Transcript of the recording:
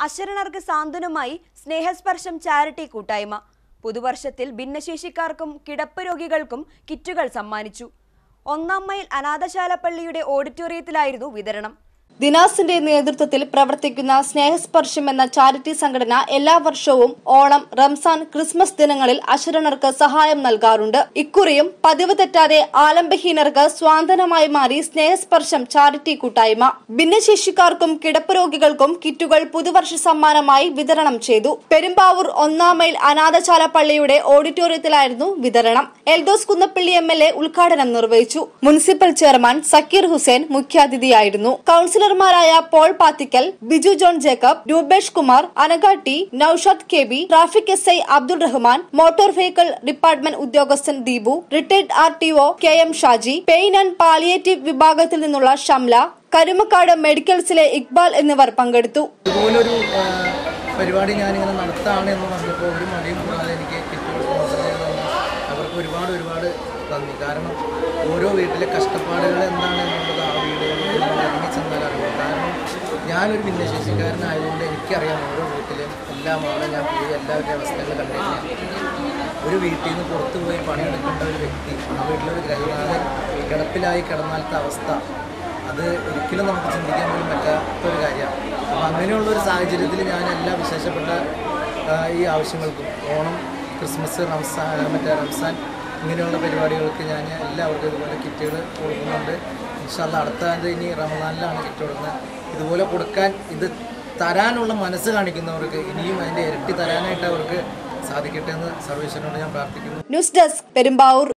അശരണർക്ക് സാന്ത്വനമായി സ്നേഹസ്പർശം charity കൂട്ടായ്മ പുതുവർഷത്തിൽ ഭിന്നശേഷിക്കാർക്കും കിടപ്പ് രോഗികൾക്കും കിറ്റുകൾ സമ്മാനിച്ചു ഒന്നാം മൈൽ അനാഥശാല പള്ളിയുടെ ഓഡിറ്റോറിയത്തിലായിരുന്നു വിതരണം ദിനാസിന്റെ നേതൃത്വത്തിൽ പ്രവർത്തിക്കുന്ന സ്നേഹസ്പർശം എന്ന ചാരിറ്റി സംഘടന എല്ലാ വർഷവും ഓണം റംസാൻ ക്രിസ്മസ് ദിനങ്ങളിൽ അശരണർക്ക് സഹായം നൽകാറുണ്ട് ഇക്കുറിയും പതിവ് തെറ്റാതെ ആലംബഹീനർക്ക് സ്വാന്തനമായി മാറി സ്നേഹസ്പർശം ചാരിറ്റി കൂട്ടായ്മ ഭിന്നശേഷിക്കാർക്കും കിടപ്പ് രോഗികൾക്കും കിറ്റുകൾ പുതുവർഷ സമ്മാനമായി വിതരണം ചെയ്തു പെരുമ്പാവൂർ ഒന്നാം മൈൽ അനാഥശാല പള്ളിയുടെ ഓഡിറ്റോറിയത്തിലായിരുന്നു വിതരണം Eldhose Kunnappilly M L A ഉദ്ഘാടനം നിർവഹിച്ചു മുനിസിപ്പൽ ചെയർമാൻ സക്കീർ ഹുസൈൻ മുഖ്യാതിഥിയായിരുന്നു കൌൺസിലർമാരായ Paul Pathikkal Biju John Jacob Rupesh Kumar Anagatti Noushad K B traffic S I Abdul Rahman motor vehicle department ഉദ്യോഗസ്ഥൻ Deepu retired R T O K M Shaji pain and palliative വിഭാഗത്തിൽ നിന്നുള്ള ഷംല കരുമക്കാട് മെഡിക്കൽസിലെ ഇക്ബാൽ എന്നിവർ പങ്കെടുത്തു ഇതുപോലൊരു ആ, പരിപാടി ഞാനിങ്ങനെ നടത്താണ് എന്ന് പറഞ്ഞപ്പോൾ ഒരു മടിയും കൂടാതെ എനിക്ക് കിറ്റുകൾ സ്പോൺസർ ചെയ്തതെന്ന് അവർക്ക് ഒരുപാട് ഒരുപാട് നന്ദി കാരണം ഓരോ വീട്ടിലെ കഷ്ടപ്പാടുകൾ എന്താണ് എന്നുള്ളത് ആ വീടുകളിൽ നമ്മൾ ഇറങ്ങി ചെന്നാൽ അറിയാം കാരണം ഞാനൊരു ഭിന്നശേഷിക്കാരനായതുകൊണ്ട് എനിക്കറിയാം ഓരോ വീട്ടിലും എല്ലാ മാളും ഞാൻ പോയി എല്ലാവരുടെ അവസ്ഥകൾ കണ്ടിട്ടുണ്ട് ഒരു വീട്ടിൽ നിന്ന് പുറത്തു പോയി പണിയെടുക്കേണ്ട ഒരു വ്യക്തി ആ വീട്ടിലൊരു ഗ്രഹനാഥൻ കിടപ്പിലായി കിടന്നാലത്തെ അവസ്ഥ അത് ഒരിക്കലും നമുക്ക് ചിന്തിക്കാൻ പോലും പറ്റാത്ത ഒരു കാര്യമാണ് അപ്പോൾ അങ്ങനെയുള്ള ഒരു സാഹചര്യത്തിൽ ഞാൻ എല്ലാ വിശേഷപ്പെട്ട ആ, ഈ ആവശ്യങ്ങൾക്കും ഓണം ക്രിസ്മസ് റംസാൻ മറ്റേ റംസാൻ ഇങ്ങനെയുള്ള പരിപാടികൾക്ക് ഞാൻ എല്ലാവർക്കും ഇതുപോലെ കിറ്റുകൾ കൊടുക്കുന്നുണ്ട് ഇൻഷാല്ല അടുത്ത ആണ്ട് ഇനി റമദാനിലാണ് കിറ്റ് കൊടുക്കുന്നത് ഇതുപോലെ കൊടുക്കാൻ ഇത് തരാനുള്ള മനസ്സ് കാണിക്കുന്നവർക്ക് ഇനിയും അതിൻ്റെ ഇരട്ടി തരാനായിട്ട് അവർക്ക് സാധിക്കട്ടെ എന്ന് സർവേശ്വരനോട് ഞാൻ പ്രാർത്ഥിക്കുന്നു ന്യൂസ് ഡെസ്ക് പെരുമ്പാവൂർ